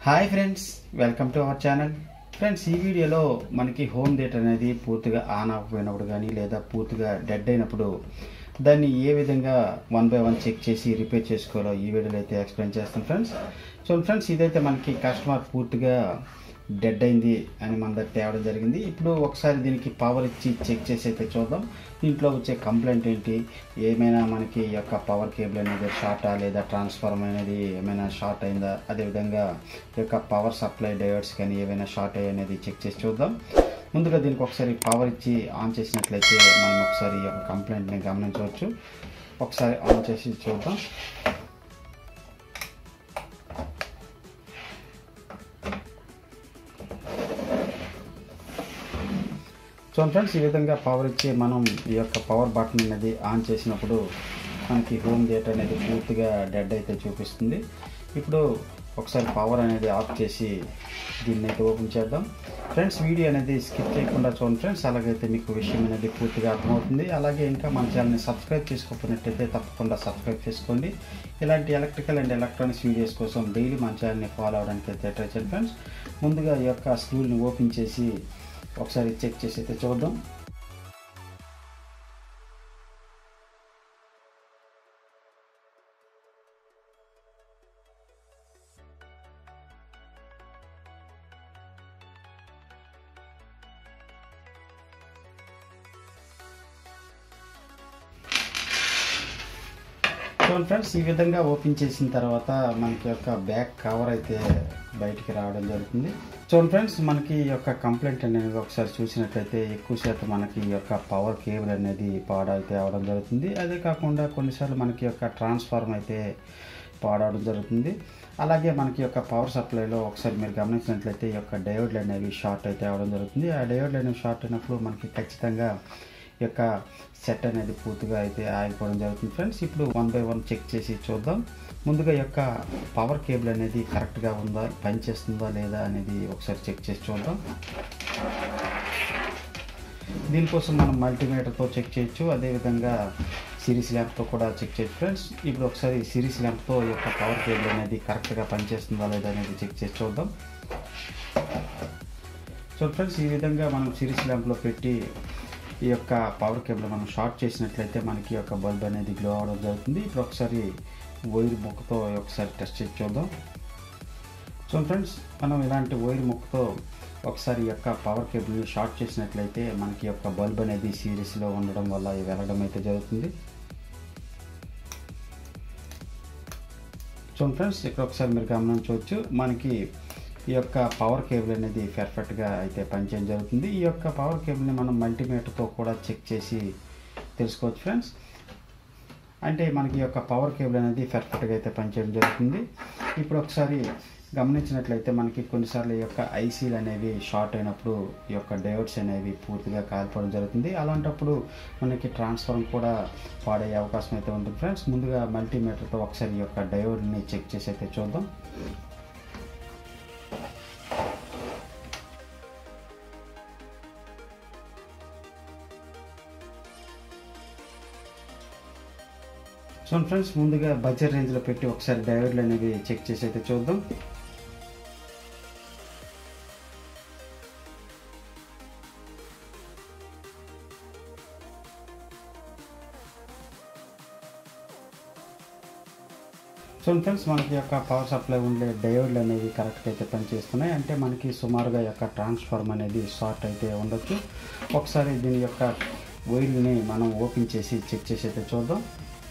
Hi friends welcome to our channel friends ఈ వీడియోలో మనకి హోమ్ థియేటర్ అనేది పూర్తిగా ఆన్ అవ్వకపోయినప్పుడు కానీ లేదా పూర్తిగా డెడ్ అయినప్పుడు దాన్ని ఏ విధంగా వన్ బై వన్ చెక్ చేసి రిపేర్ చేసుకోవాలో ఈ వీడియోలో అయితే ఎక్స్ప్లెయిన్ చేస్తాను ఫ్రెండ్స్ సో ఫ్రెండ్స్ ఇదైతే మనకి కస్టమర్ పూర్తిగా డెడ్ అయింది అని మన దగ్గర తేవడం జరిగింది ఇప్పుడు ఒకసారి దీనికి పవర్ ఇచ్చి చెక్ చేసి అయితే చూద్దాం దీంట్లో వచ్చే కంప్లైంట్ ఏంటి ఏమైనా మనకి ఈ యొక్క పవర్ కేబుల్ అనేది షార్టా లేదా ట్రాన్స్ఫార్మర్ అనేది ఏమైనా షార్ట్ అయిందా అదేవిధంగా ఈ యొక్క పవర్ సప్లై డయోడ్స్ కానీ ఏమైనా షార్ట్ అయ్యాయి అనేది చెక్ చేసి చూద్దాం ముందుగా దీనికి ఒకసారి పవర్ ఇచ్చి ఆన్ చేసినట్లయితే మనం ఒకసారి ఈ యొక్క కంప్లైంట్ని గమనించవచ్చు ఒకసారి ఆన్ చేసి చూద్దాం సో ఫ్రెండ్స్ ఈ విధంగా పవర్ ఇచ్చి మనం ఈ యొక్క పవర్ బటన్ అనేది ఆన్ చేసినప్పుడు మనకి హోమ్ థియేటర్ అనేది పూర్తిగా డెడ్ అయితే చూపిస్తుంది ఇప్పుడు ఒకసారి పవర్ అనేది ఆఫ్ చేసి దీన్ని అయితే ఓపెన్ చేద్దాం ఫ్రెండ్స్ వీడియో అనేది స్కిప్ చేయకుండా చూడండి ఫ్రెండ్స్ అలాగైతే మీకు విషయం అనేది పూర్తిగా అర్థమవుతుంది అలాగే ఇంకా మన ఛానల్ని సబ్స్క్రైబ్ చేసుకోకపోయినట్టయితే తప్పకుండా సబ్స్క్రైబ్ చేసుకోండి ఇలాంటి ఎలక్ట్రికల్ అండ్ ఎలక్ట్రానిక్స్ వీడియోస్ కోసం డైలీ మన ఛానల్ని ఫాలో అవడానికి అయితే ట్రై చేయండి ఫ్రెండ్స్ ముందుగా ఈ యొక్క స్క్రూల్ని ఓపెన్ చేసి ఒకసారి చెక్ చేసి అయితే చూద్దాం చూడండి ఫ్రెండ్స్ ఈ విధంగా ఓపెన్ చేసిన తర్వాత మనకి యొక్క బ్యాక్ కవర్ అయితే బయటికి రావడం జరుగుతుంది చూడండి ఫ్రెండ్స్ మనకి ఈ యొక్క కంప్లైంట్ అనేది ఒకసారి చూసినట్లయితే ఎక్కువ శాతం మనకి ఈ యొక్క పవర్ కేబుల్ అనేది పాడైతే అవడం జరుగుతుంది అదే కాకుండా కొన్నిసార్లు మనకి యొక్క ట్రాన్స్ఫార్మ్ అయితే పాడవడం జరుగుతుంది అలాగే మనకి యొక్క పవర్ సప్లైలో ఒకసారి మీరు గమనించినట్లయితే ఈ యొక్క డయోడ్లు అనేవి షార్ట్ అయితే అవడం జరుగుతుంది ఆ డయోడ్లు అనేవి షార్ట్ అయినప్పుడు మనకి ఖచ్చితంగా ఈ యొక్క సెట్ అనేది పూర్తిగా అయితే ఆగిపోవడం జరుగుతుంది ఫ్రెండ్స్ ఇప్పుడు వన్ బై వన్ చెక్ చేసి చూద్దాం ముందుగా యొక్క పవర్ కేబుల్ అనేది కరెక్ట్గా ఉందా పనిచేస్తుందా లేదా అనేది ఒకసారి చెక్ చేసి చూద్దాం దీనికోసం మనం మల్టీమీటర్తో చెక్ చేయొచ్చు అదేవిధంగా సిరీస్ ల్యాంప్తో కూడా చెక్ చేయొచ్చు ఫ్రెండ్స్ ఇప్పుడు ఒకసారి సిరీస్ ల్యాంప్తో ఈ యొక్క పవర్ కేబుల్ అనేది కరెక్ట్గా పనిచేస్తుందా లేదా అనేది చెక్ చేసి చూద్దాం సో ఫ్రెండ్స్ ఈ విధంగా మనం సిరీస్ ల్యాంప్లో పెట్టి ఈ యొక్క పవర్ కేబుల్ మనం షార్ట్ చేసినట్లయితే మనకి యొక్క బల్బ్ అనేది గ్లో అవడం జరుగుతుంది ఇప్పుడు ఒకసారి వైర్ ముక్కతో ఒకసారి టెస్ట్ చేసి చూద్దాం సో ఫ్రెండ్స్ మనం ఇలాంటి వైర్ ముక్కతో ఒకసారి ఈ యొక్క పవర్ కేబుల్ని షార్ట్ చేసినట్లయితే మనకి యొక్క బల్బ్ అనేది సిరీస్లో ఉండడం వల్ల వెళ్ళడం అయితే జరుగుతుంది సో ఫ్రెండ్స్ ఇక్కడ ఒకసారి మీరు గమనించవచ్చు మనకి ఈ యొక్క పవర్ కేబుల్ అనేది పర్ఫెక్ట్గా అయితే పనిచేయడం జరుగుతుంది ఈ యొక్క పవర్ కేబుల్ని మనం మల్టీమీటర్తో కూడా చెక్ చేసి తెలుసుకోవచ్చు ఫ్రెండ్స్ అంటే మనకి ఈ యొక్క పవర్ కేబుల్ అనేది పర్ఫెక్ట్గా అయితే పనిచేయడం జరుగుతుంది ఇప్పుడు ఒకసారి గమనించినట్లయితే మనకి కొన్నిసార్లు ఈ యొక్క ఐసీలు అనేవి షార్ట్ అయినప్పుడు ఈ యొక్క డయోడ్స్ అనేవి పూర్తిగా కాలిపోవడం జరుగుతుంది అలాంటప్పుడు మనకి ట్రాన్స్ఫార్మ్ కూడా పాడయ్యే అవకాశం అయితే ఉంటుంది ఫ్రెండ్స్ ముందుగా మల్టీమీటర్తో ఒకసారి ఈ యొక్క డయోడ్ని చెక్ చేసి అయితే చూద్దాం సో ఫ్రెండ్స్ ముందుగా బడ్జెట్ రేంజ్లో పెట్టి ఒకసారి డయోడ్లు అనేవి చెక్ చేసి అయితే చూద్దాం సో ఫ్రెండ్స్ మనకి యొక్క పవర్ సప్లై ఉండే డయోడ్లు అనేవి కరెక్ట్గా అయితే పనిచేస్తున్నాయి అంటే మనకి సుమారుగా యొక్క ట్రాన్స్ఫార్మ్ అనేది షార్ట్ అయితే ఉండొచ్చు ఒకసారి దీని యొక్క వైర్ని మనం ఓపెన్ చేసి చెక్ చేసి అయితే చూద్దాం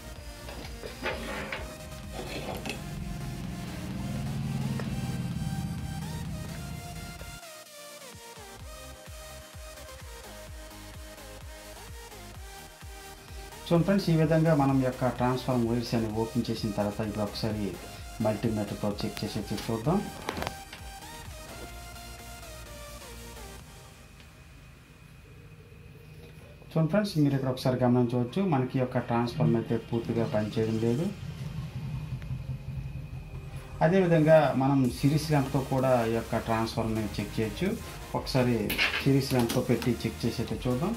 సో ఫ్రెండ్స్ ఈ విధంగా మనం యొక్క ట్రాన్స్ఫార్మ్ వైర్స్ అని ఓపెన్ చేసిన తర్వాత ఇప్పుడు ఒకసారి మల్టీమీటర్తో చెక్ చేసి చెక్ చూద్దాం సో ఫ్రెండ్స్ మీరు ఇక్కడ ఒకసారి గమనించవచ్చు మనకి యొక్క ట్రాన్స్ఫార్మ్ అయితే పూర్తిగా పనిచేయడం లేదు అదేవిధంగా మనం సిరీస్ ల్యాంప్తో కూడా ఈ యొక్క ట్రాన్స్ఫార్మ్ని చెక్ చేయొచ్చు ఒకసారి సిరీస్ ల్యాంప్తో పెట్టి చెక్ చేసి అయితే చూద్దాం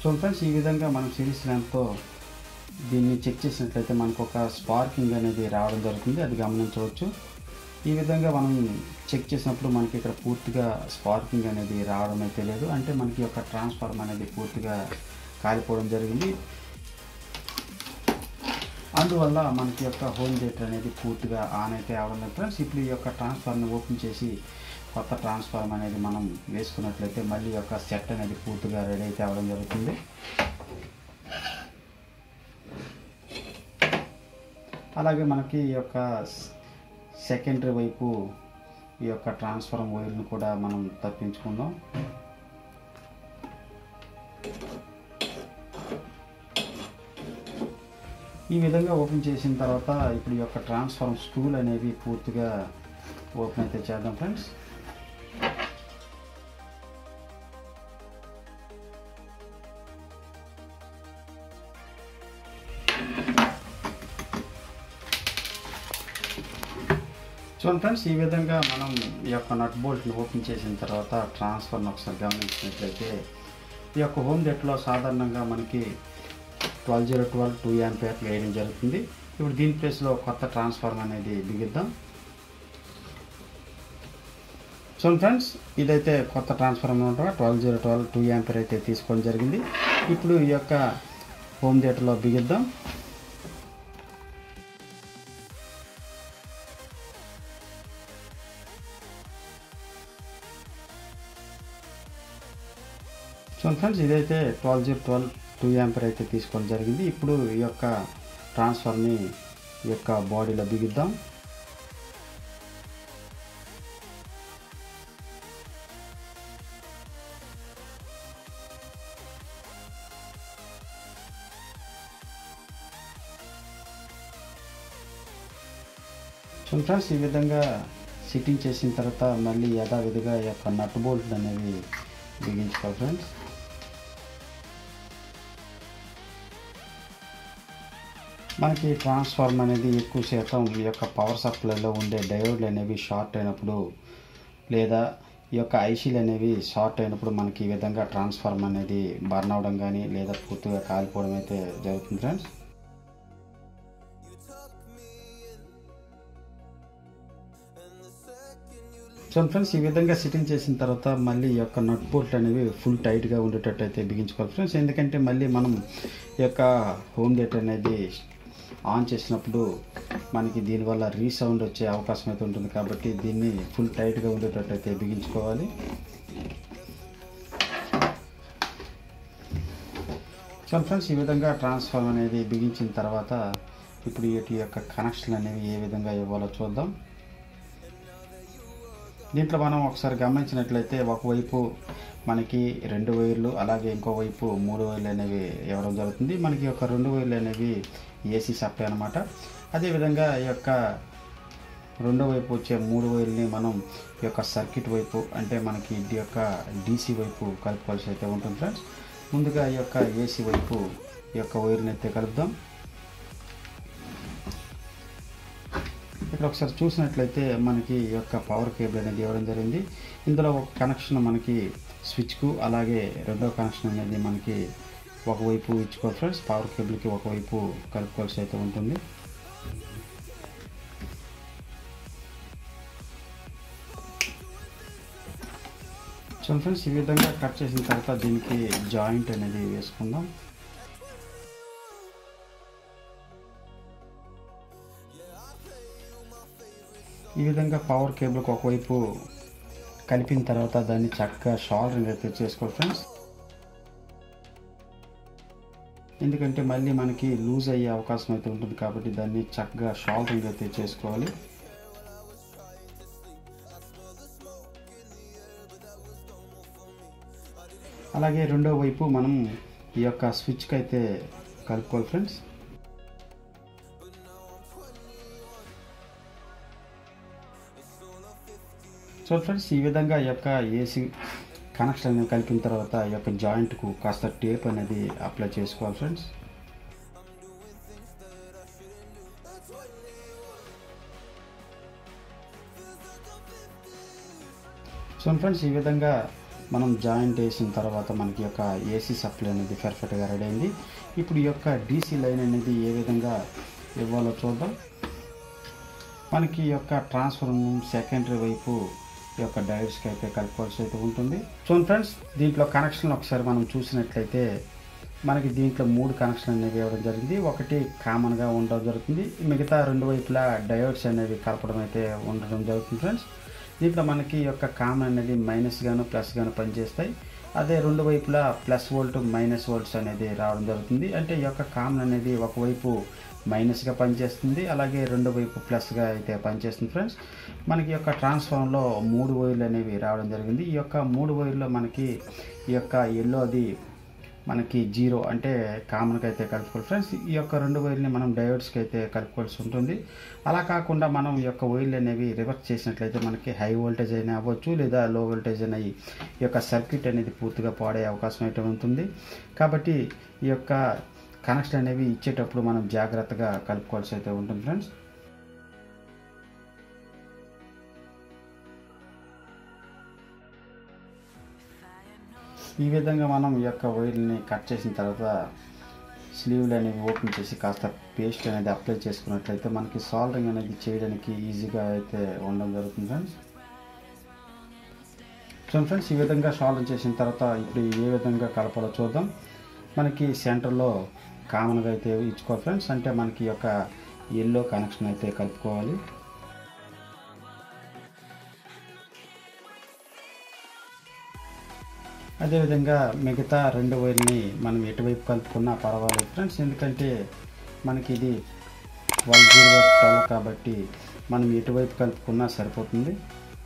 సో ఫ్రెండ్స్ ఈ విధంగా మనం సిరీస్ ల్యాంప్తో దీన్ని చెక్ చేసినట్లయితే మనకు ఒక స్పార్కింగ్ అనేది రావడం జరుగుతుంది అది గమనించవచ్చు ఈ విధంగా మనం చెక్ చేసినప్పుడు మనకి ఇక్కడ పూర్తిగా స్పార్కింగ్ అనేది రావడం అయితే లేదు అంటే మనకి యొక్క ట్రాన్స్ఫార్మ్ అనేది పూర్తిగా కాలిపోవడం జరిగింది అందువల్ల మనకి యొక్క హోమ్ థియేటర్ అనేది పూర్తిగా ఆన్ అయితే అవడం లేదు ఫ్రెండ్స్ ఇప్పుడు ఈ యొక్క ట్రాన్స్ఫార్మ్ని ఓపెన్ చేసి కొత్త ట్రాన్స్ఫార్మ్ అనేది మనం వేసుకున్నట్లయితే మళ్ళీ యొక్క సెట్ అనేది పూర్తిగా రెడీ అయితే అవడం జరుగుతుంది అలాగే మనకి ఈ యొక్క సెకండరీ వైపు ఈ యొక్క ట్రాన్స్ఫార్మ్ వైర్ను కూడా మనం తప్పించుకుందాం ఈ విధంగా ఓపెన్ చేసిన తర్వాత ఇప్పుడు ఈ యొక్క ట్రాన్స్ఫార్మ్ స్టూల్ అనేవి పూర్తిగా ఓపెన్ అయితే చేద్దాం ఫ్రెండ్స్ చూడండి ఫ్రెండ్స్ ఈ విధంగా మనం ఈ యొక్క నట్ బోల్ట్ని ఓపెన్ చేసిన తర్వాత ట్రాన్స్ఫర్ని ఒకసారి గమనించినట్లయితే ఈ యొక్క హోమ్ డెట్లో సాధారణంగా మనకి twelve zero twelve two ampere వేయడం జరుగుతుంది ఇప్పుడు దీని ప్లేస్లో కొత్త ట్రాన్స్ఫార్మ్ అనేది బిగిద్దాం చూడండి ఫ్రెండ్స్ ఇదైతే కొత్త ట్రాన్స్ఫార్మ్ అనమాట twelve zero twelve two ampere అయితే తీసుకోవడం జరిగింది ఇప్పుడు ఈ యొక్క హోమ్ థియేటర్లో బిగిద్దాం సో ఫ్రెండ్స్ ఇదైతే twelve zero twelve two ampere అయితే తీసుకోవడం జరిగింది ఇప్పుడు ఈ యొక్క ట్రాన్స్ఫర్ని ఈ యొక్క బాడీలో బిగిద్దాం సో ఫ్రెండ్స్ ఈ విధంగా సిట్టింగ్ చేసిన తర్వాత మళ్ళీ యథావిధిగా ఈ యొక్క నట్ బోల్ట్ అనేవి బిగించుకోవాలి ఫ్రెండ్స్ మనకి ట్రాన్స్ఫార్మ్ అనేది ఎక్కువ శాతం ఈ యొక్క పవర్ సప్లైలో ఉండే డయోడ్లు అనేవి షార్ట్ అయినప్పుడు లేదా ఈ యొక్క ఐసీలు అనేవి షార్ట్ అయినప్పుడు మనకి ఈ విధంగా ట్రాన్స్ఫార్మ్ అనేది బర్న్ అవడం కానీ లేదా పూర్తిగా కాలిపోవడం అయితే జరుగుతుంది ఫ్రెండ్స్ సో ఫ్రెండ్స్ ఈ విధంగా సిట్టింగ్ చేసిన తర్వాత మళ్ళీ ఈ యొక్క నట్ బోల్ట్ అనేవి ఫుల్ టైట్గా ఉండేటట్టు అయితే బిగించుకోవాలి ఫ్రెండ్స్ ఎందుకంటే మళ్ళీ మనం ఈ యొక్క హోమ్ థియేటర్ అనేది ఆన్ చేసినప్పుడు మనకి దీనివల్ల రీసౌండ్ వచ్చే అవకాశం అయితే ఉంటుంది కాబట్టి దీన్ని ఫుల్ టైట్గా ఉండేటట్టు అయితే బిగించుకోవాలి సో ఫ్రెండ్స్ ఈ విధంగా ట్రాన్స్ఫార్మ్ అనేది బిగించిన తర్వాత ఇప్పుడు వీటి యొక్క కనెక్షన్ అనేవి ఏ విధంగా ఇవ్వాలో చూద్దాం దీంట్లో మనం ఒకసారి గమనించినట్లయితే ఒకవైపు మనకి రెండు వైర్లు అలాగే ఇంకో వైపు మూడు వైర్లు అనేవి ఇవ్వడం జరుగుతుంది మనకి ఒక రెండు వైర్లు అనేవి ఏసీ సప్లై అనమాట అదేవిధంగా ఈ యొక్క రెండో వైపు వచ్చే మూడు వైర్లని మనం ఈ యొక్క సర్క్యూట్ వైపు అంటే మనకి ఇది యొక్క డీసీ వైపు కలుపుకోవాల్సి అయితే ఉంటుంది ఫ్రెండ్స్ ముందుగా ఈ యొక్క ఏసీ వైపు ఈ యొక్క వైర్ని అయితే కలుపుదాం ఇక్కడ ఒకసారి చూసినట్లయితే మనకి ఈ యొక్క పవర్ కేబుల్ అనేది ఇవ్వడం జరిగింది ఇందులో ఒక కనెక్షన్ మనకి స్విచ్కు అలాగే రెండో కనెక్షన్ అనేది మనకి ఒకవైపు ఇచ్చుకోవాలి ఫ్రెండ్స్ పవర్ కేబుల్కి ఒకవైపు కలుపుకోవాల్సి అయితే ఉంటుంది సో ఫ్రెండ్స్ ఈ విధంగా కట్ చేసిన తర్వాత దీనికి జాయింట్ అనేది వేసుకుందాం ఈ విధంగా పవర్ కేబుల్కి ఒకవైపు కలిపిన తర్వాత దాన్ని చక్కగా షాల్డరింగ్ అయితే చేసుకోవాలి ఫ్రెండ్స్ ఎందుకంటే మళ్ళీ మనకి లూజ్ అయ్యే అవకాశం అయితే ఉంటుంది కాబట్టి దాన్ని చక్కగా షాల్డరింగ్ అయితే చేసుకోవాలి అలాగే రెండో వైపు మనం ఈ యొక్క స్విచ్కి అయితే కలుపుకోవాలి ఫ్రెండ్స్ సో ఫ్రెండ్స్ ఈ విధంగా ఈ యొక్క ఏసీ కనెక్షన్ అనేది కలిపిన తర్వాత ఈ యొక్క జాయింట్కు కాస్త టేప్ అనేది అప్లై చేసుకోవాలి ఫ్రెండ్స్ సో ఫ్రెండ్స్ ఈ విధంగా మనం జాయింట్ వేసిన తర్వాత మనకి యొక్క ఏసీ సప్లై అనేది పర్ఫెక్ట్గా రెడీ అయింది ఇప్పుడు ఈ యొక్క డీసీ లైన్ అనేది ఏ విధంగా ఇవ్వాలో చూద్దాం మనకి ఈ యొక్క ట్రాన్స్ఫార్మర్ సెకండరీ వైపు ఈ యొక్క డైవర్స్కి అయితే కలుపుకోవాల్సి అయితే ఉంటుంది చూడండి ఫ్రెండ్స్ దీంట్లో కనెక్షన్ ఒకసారి మనం చూసినట్లయితే మనకి దీంట్లో మూడు కనెక్షన్ అనేవి ఇవ్వడం జరిగింది ఒకటి కామన్గా ఉండడం జరుగుతుంది మిగతా రెండు వైపులా డయోడ్స్ అనేవి కలపడం అయితే ఉండడం జరుగుతుంది ఫ్రెండ్స్ దీంట్లో మనకి ఈ యొక్క కామన్ అనేది మైనస్ గాను ప్లస్ గాను పనిచేస్తాయి అదే రెండు వైపులా ప్లస్ వోల్ట్ మైనస్ వోల్ట్స్ అనేది రావడం జరుగుతుంది అంటే ఈ యొక్క కామన్ అనేది ఒకవైపు మైనస్గా పనిచేస్తుంది అలాగే రెండు వైపు ప్లస్గా అయితే పనిచేస్తుంది ఫ్రెండ్స్ మనకి ఈ యొక్క ట్రాన్స్ఫార్మర్లో మూడు వైర్లు అనేవి రావడం జరిగింది ఈ యొక్క మూడు వైర్లో మనకి ఈ యొక్క ఎల్లో అది మనకి జీరో అంటే కామన్కి అయితే కలుపుకోవాలి ఫ్రెండ్స్ ఈ యొక్క రెండు వైర్ని మనం డయోడ్స్కి అయితే కలుపుకోవాల్సి ఉంటుంది అలా కాకుండా మనం ఈ యొక్క వైర్లు అనేవి రివర్స్ చేసినట్లయితే మనకి హై వోల్టేజ్ అయినా అవ్వచ్చు లేదా లో వోల్టేజ్ అయినా ఈ యొక్క సర్క్యూట్ అనేది పూర్తిగా పాడే అవకాశం అయితే ఉంటుంది కాబట్టి ఈ యొక్క కనెక్షన్ అనేవి ఇచ్చేటప్పుడు మనం జాగ్రత్తగా కలుపుకోవాల్సి అయితే ఉంటుంది ఫ్రెండ్స్ ఈ విధంగా మనం ఈ యొక్క వైర్ని కట్ చేసిన తర్వాత స్లీవ్లు అనేవి ఓపెన్ చేసి కాస్త పేస్ట్ అనేది అప్లై చేసుకున్నట్లయితే మనకి సాల్డరింగ్ అనేది చేయడానికి ఈజీగా అయితే ఉండడం జరుగుతుంది ఫ్రెండ్స్ సో ఫ్రెండ్స్ ఈ విధంగా సాల్వ్ చేసిన తర్వాత ఇప్పుడు ఏ విధంగా కలపాలో చూద్దాం మనకి సెంటర్లో కామన్గా అయితే ఇచ్చుకోవాలి ఫ్రెండ్స్ అంటే మనకి ఈ యొక్క ఎల్లో కనెక్షన్ అయితే కలుపుకోవాలి అదేవిధంగా మిగతా రెండు వైర్ని మనం ఎటువైపు కలుపుకున్నా పర్వాలేదు ఫ్రెండ్స్ ఎందుకంటే మనకి ఇది ట్వెల్వ్ జీరో ట్వెల్వ్ కాబట్టి మనం ఎటువైపు కలుపుకున్నా సరిపోతుంది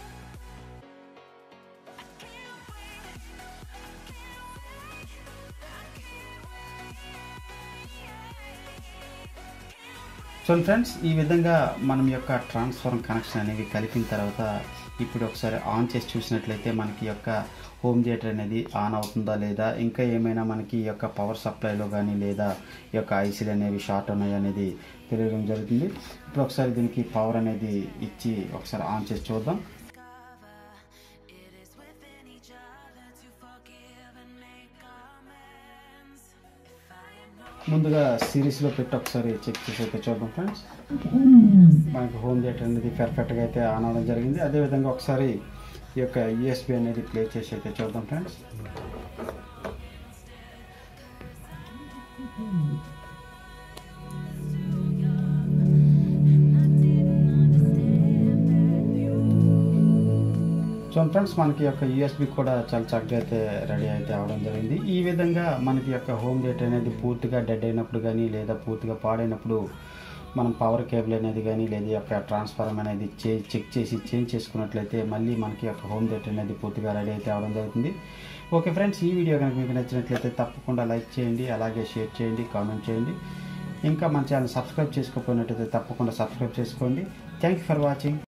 సో ఫ్రెండ్స్ ఈ విధంగా మనం యొక్క ట్రాన్స్ఫార్మ్ కనెక్షన్ అనేవి కలిపిన తర్వాత ఇప్పుడు ఒకసారి ఆన్ చేసి చూసినట్లయితే మనకి యొక్క హోమ్ థియేటర్ అనేది ఆన్ అవుతుందా లేదా ఇంకా ఏమైనా మనకి ఈ యొక్క పవర్ సప్లైలో కానీ లేదా ఈ యొక్క ఐసీలు అనేవి షార్ట్ ఉన్నాయి అనేది తెలియడం జరుగుతుంది ఇప్పుడు ఒకసారి దీనికి పవర్ అనేది ఇచ్చి ఒకసారి ఆన్ చేసి చూద్దాం It is within each other to forgive and make amends. If I am no ముందుగా సిరీస్లో పెట్టి ఒకసారి చెక్ చేసి అయితే చూద్దాం ఫ్రెండ్స్ మనకి హోమ్ థియేటర్ అనేది పర్ఫెక్ట్గా అయితే ఆన్ అవ్వడం జరిగింది అదేవిధంగా ఒకసారి ఈ యొక్క యూఎస్బి అనేది ప్లే చేసి అయితే చూద్దాం ఫ్రెండ్స్ సో ఫ్రెండ్స్ మనకి యొక్క యూఎస్బి కూడా చాలా చక్కగా అయితే రెడీ అయితే అవడం జరిగింది ఈ విధంగా మనకి యొక్క హోమ్ థియేటర్ అనేది పూర్తిగా డెడ్ అయినప్పుడు కానీ లేదా పూర్తిగా పాడైనప్పుడు మనం పవర్ కేబుల్ అనేది కానీ లేదా యొక్క ట్రాన్స్ఫార్మర్ అనేది చే చెక్ చేసి చేంజ్ చేసుకున్నట్లయితే మళ్ళీ మనకి యొక్క హోమ్ థియేటర్ అనేది పూర్తిగా రెడీ అయితే అవడం జరుగుతుంది ఓకే ఫ్రెండ్స్ ఈ వీడియో కనుక మీకు నచ్చినట్లయితే తప్పకుండా లైక్ చేయండి అలాగే షేర్ చేయండి కామెంట్ చేయండి ఇంకా మన ఛానల్ సబ్స్క్రైబ్ చేసుకోకపోయినట్లయితే తప్పకుండా సబ్స్క్రైబ్ చేసుకోండి థ్యాంక్ యూ ఫర్ వాచింగ్